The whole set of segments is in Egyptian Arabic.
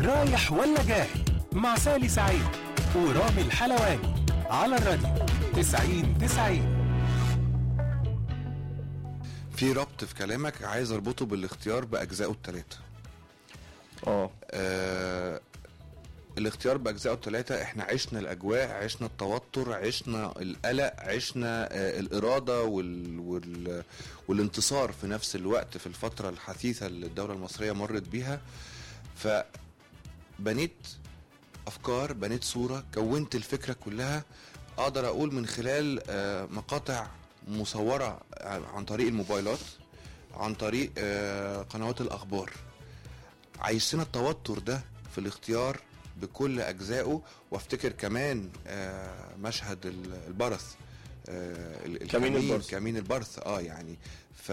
رايح ولا جاي مع سالي سعيد ورامي الحلواني على الراديو 90 90 في ربط في كلامك عايز اربطه بالاختيار باجزائه الثلاثه اه آه الاختيار باجزائه الثلاثه احنا عشنا الاجواء عشنا التوتر عشنا القلق عشنا آه الاراده وال وال والانتصار في نفس الوقت في الفتره الحثيثه اللي الدوله المصريه مرت بيها فبنيت افكار بنيت صوره كونت الفكره كلها اقدر اقول من خلال آه مقاطع مصوره عن طريق الموبايلات عن طريق آه قنوات الاخبار عايشين التوتر ده في الاختيار بكل اجزائه وافتكر كمان آه مشهد ال- البرث آه ال- كمين الكمين- البرث. كمين البرث اه يعني ف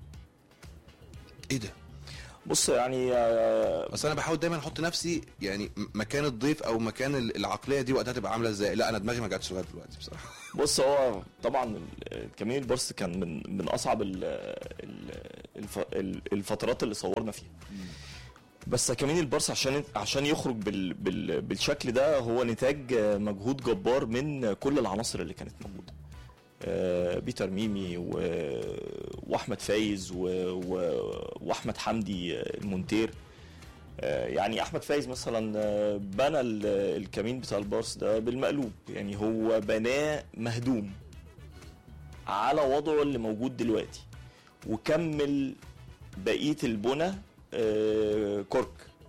ايه ده بص يعني آه، بس انا بحاول دايما احط نفسي يعني م- مكان الضيف او مكان ال- العقليه دي وقتها تبقى عامله ازاي لا انا دماغي ما جاتش لغايه دلوقتي بصراحه بص هو طبعا ال- كمين البرص كان من من اصعب ال ال الف ال- الفترات اللي صورنا فيها بس كمين البرص عشان عشان يخرج بال بال بالشكل ده هو نتاج مجهود جبار من كل العناصر اللي كانت موجوده آه، بيتر ميمي و- واحمد فايز و- و- واحمد حمدي المونتير آه، يعني احمد فايز مثلا آه، بنى ال- الكمين بتاع البارس ده بالمقلوب يعني هو بناه مهدوم على وضعه اللي موجود دلوقتي وكمل بقيه البنى آه، كرك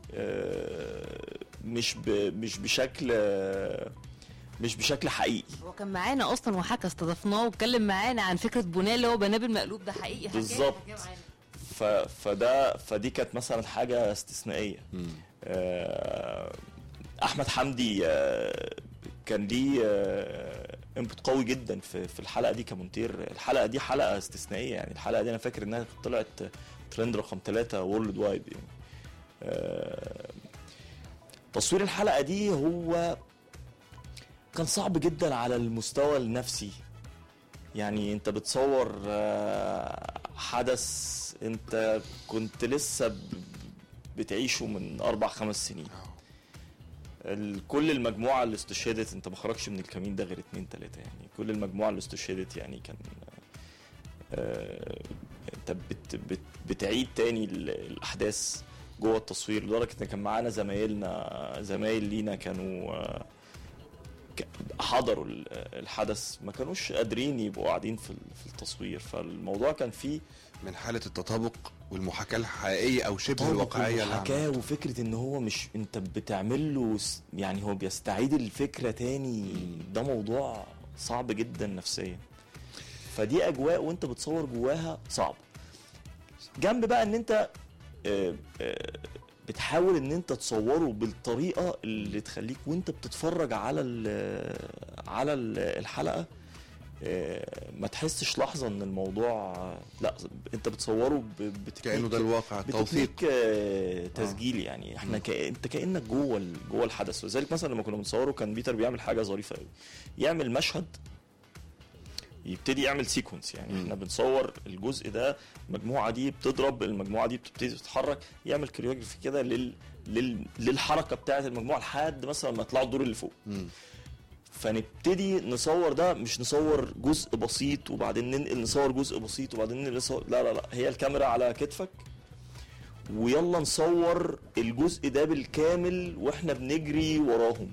آه، مش ب- مش بشكل آه، مش بشكل حقيقي هو كان معانا اصلا وحكى استضفناه واتكلم معانا عن فكره بناء اللي هو بناه بالمقلوب ده حقيقي حكاية- بالظبط. حكاية معانا. ف... فده فدي كانت مثلا حاجه استثنائيه آه، احمد حمدي آه، كان ليه انبوت قوي جدا في في الحلقه دي كمونتير الحلقه دي حلقه استثنائيه يعني الحلقه دي انا فاكر انها طلعت ترند رقم ثلاثة وورلد وايد يعني آه، تصوير الحلقه دي هو كان صعب جدا على المستوى النفسي يعني انت بتصور آه، حدث انت كنت لسه ب- بتعيشه من اربع خمس سنين ال- كل المجموعه اللي استشهدت انت ما خرجش من الكمين ده غير اتنين تلاته يعني كل المجموعه اللي استشهدت يعني كان آه، انت بت بت بتعيد تاني ال- الاحداث جوه التصوير لدرجه ان كان معانا زمايلنا زمايل لينا كانوا آه، ك- حضروا ال- الحدث ما كانوش قادرين يبقوا قاعدين في ال- في التصوير فالموضوع كان فيه من حاله التطابق والمحاكاه الحقيقيه او شبه الواقعيه اللي حكاه عملها. وفكره ان هو مش انت بتعمل له س- يعني هو بيستعيد الفكره تاني ده موضوع صعب جدا نفسيا فدي اجواء وانت بتصور جواها صعب جنب بقى ان انت آه، آه، بتحاول ان انت تصوره بالطريقه اللي تخليك وانت بتتفرج على ال على ال الحلقه آه، ما تحسش لحظه ان الموضوع آه، لا انت بتصوره ب- بتكنيك كانه ده الواقع توثيق بتكنيك آه، تسجيل يعني احنا ك... انت كانك جوه ال... جوه الحدث ولذلك مثلا لما كنا بنصوره كان بيتر بيعمل حاجه ظريفه قوي يعمل مشهد يبتدي يعمل سيكونس يعني مم. احنا بنصور الجزء ده المجموعه دي بتضرب المجموعه دي بتبتدي تتحرك يعمل كريوجرافي كده لل... لل... للحركه بتاعه المجموعه لحد مثلا ما يطلعوا الدور اللي فوق مم. فنبتدي نصور ده مش نصور جزء بسيط وبعدين ننقل نصور جزء بسيط وبعدين ننقل نصور لا لا لا هي الكاميرا على كتفك ويلا نصور الجزء ده بالكامل واحنا بنجري وراهم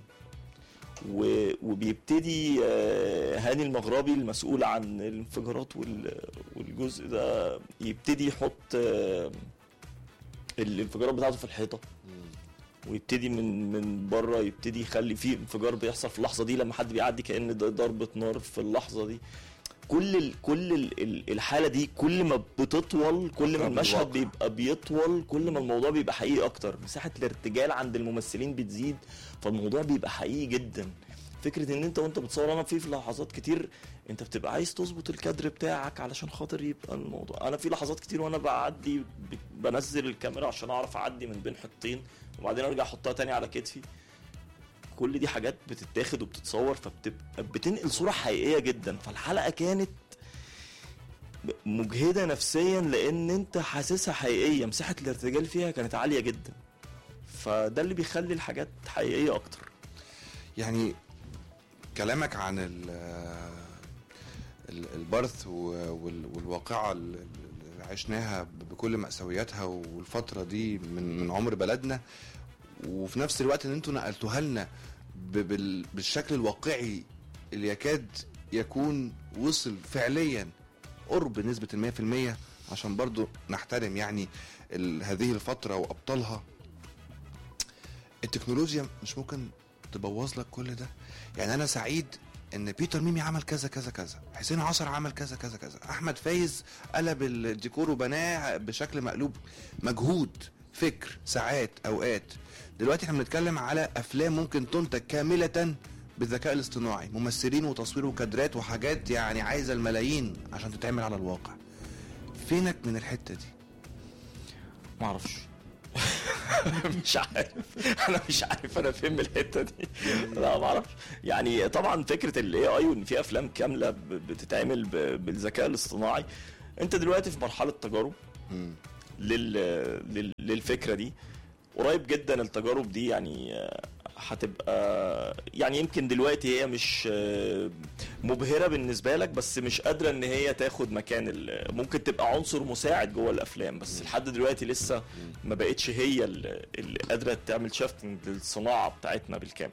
و- وبيبتدي آه، هاني المغربي المسؤول عن الانفجارات وال- والجزء ده يبتدي يحط آه، الانفجارات بتاعته في الحيطه ويبتدي من من بره يبتدي يخلي فيه انفجار بيحصل في اللحظه دي لما حد بيعدي كان ده ضربه نار في اللحظه دي كل ال كل ال ال- الحاله دي كل ما بتطول كل ما أكتر المشهد بالواقع. بيبقى بيطول كل ما الموضوع بيبقى حقيقي اكتر مساحه الارتجال عند الممثلين بتزيد فالموضوع بيبقى حقيقي جدا فكره ان انت وانت بتصور انا في في لحظات كتير انت بتبقى عايز تظبط الكادر بتاعك علشان خاطر يبقى الموضوع انا في لحظات كتير وانا بعدي ب- بنزل الكاميرا عشان اعرف اعدي من بين حطين وبعدين ارجع احطها تاني على كتفي كل دي حاجات بتتاخد وبتتصور فبتبقى بتنقل صوره حقيقيه جدا فالحلقه كانت مجهده نفسيا لان انت حاسسها حقيقيه مساحه الارتجال فيها كانت عاليه جدا فده اللي بيخلي الحاجات حقيقيه اكتر يعني كلامك عن ال- ال- البرث و- وال- والواقعة اللي عشناها بكل مأساوياتها والفترة دي من من عمر بلدنا وفي نفس الوقت ان انتوا نقلتوها لنا ب- بال- بالشكل الواقعي اللي يكاد يكون وصل فعليا قرب نسبة المية في المية عشان برضو نحترم يعني ال- هذه الفترة وأبطالها التكنولوجيا مش ممكن تبوظ لك كل ده يعني انا سعيد ان بيتر ميمي عمل كذا كذا كذا حسين عصر عمل كذا كذا كذا احمد فايز قلب الديكور وبناه بشكل مقلوب مجهود فكر ساعات اوقات دلوقتي احنا بنتكلم على افلام ممكن تنتج كامله بالذكاء الاصطناعي ممثلين وتصوير وكادرات وحاجات يعني عايزه الملايين عشان تتعمل على الواقع فينك من الحته دي معرفش مش عارف انا مش عارف انا فين من الحته دي لا ما اعرفش يعني طبعا فكره الاي اي وان في افلام كامله ب- بتتعمل ب- بالذكاء الاصطناعي انت دلوقتي في مرحله تجارب مم. لل... لل... للفكره دي قريب جدا التجارب دي يعني آه، هتبقى يعني يمكن دلوقتي هي مش آه، مبهره بالنسبه لك بس مش قادره ان هي تاخد مكان ال... ممكن تبقى عنصر مساعد جوه الافلام بس لحد دلوقتي لسه ما بقتش هي ال- اللي قادره تعمل شفتنج للصناعه بتاعتنا بالكامل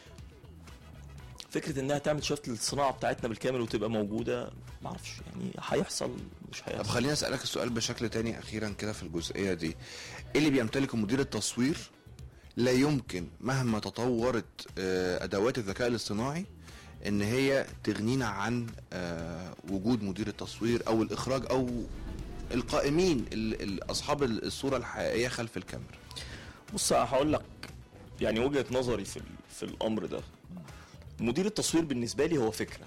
فكره انها تعمل شفت للصناعه بتاعتنا بالكامل وتبقى موجوده معرفش يعني هيحصل مش طب هيحصل خليني اسالك السؤال بشكل تاني اخيرا كده في الجزئيه دي ايه اللي بيمتلكه مدير التصوير لا يمكن مهما تطورت آه، ادوات الذكاء الاصطناعي ان هي تغنينا عن آه، وجود مدير التصوير او الاخراج او القائمين ال- ال- اصحاب الصوره الحقيقيه خلف الكاميرا بص هقول لك يعني وجهه نظري في ال- في الامر ده مدير التصوير بالنسبه لي هو فكره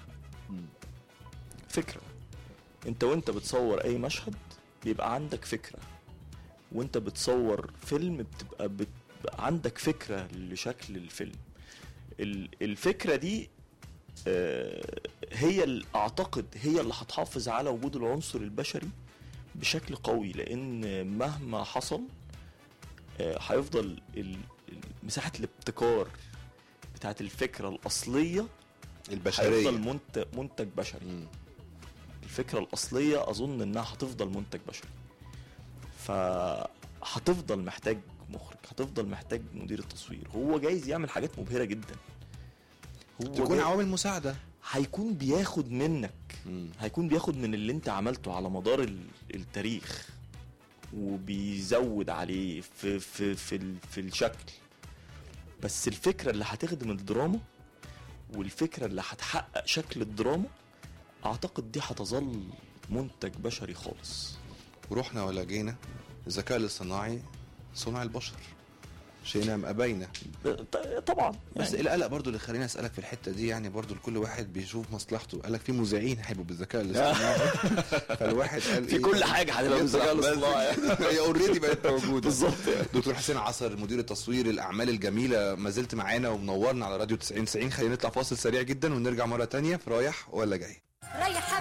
فكره انت وانت بتصور اي مشهد بيبقى عندك فكره وانت بتصور فيلم بتبقى بتبقى عندك فكره لشكل الفيلم ال- الفكره دي آه، هي اللي اعتقد هي اللي هتحافظ على وجود العنصر البشري بشكل قوي لان مهما حصل آه، هيفضل ال- ال- مساحه الابتكار بتاعت الفكره الاصليه البشريه هيفضل منتج منتج بشري مم. الفكره الاصليه اظن انها هتفضل منتج بشري فهتفضل محتاج مخرج هتفضل محتاج مدير التصوير هو جايز يعمل حاجات مبهره جدا هو تكون جاي- عوامل مساعده هيكون بياخد منك مم. هيكون بياخد من اللي انت عملته على مدار ال- التاريخ وبيزود عليه في في في ال- في الشكل بس الفكره اللي هتخدم الدراما والفكره اللي هتحقق شكل الدراما اعتقد دي هتظل منتج بشري خالص ورحنا ولا جينا الذكاء الاصطناعي صنع البشر شئنا ام ابينا ط- طبعا بس يعني القلق برضو اللي خليني اسالك في الحته دي يعني برضو لكل واحد بيشوف مصلحته قال لك في مذيعين هيبقوا بالذكاء الاصطناعي فالواحد قال في إيه؟ كل حاجة هتبقى بالذكاء بس الاصطناعي. هي اوريدي بقت موجوده بالظبط يعني. دكتور حسين عصر مدير التصوير الاعمال الجميله ما زلت معانا ومنورنا على راديو 90 90 خلينا نطلع فاصل سريع جدا ونرجع مره تانية في رايح ولا جاي ريح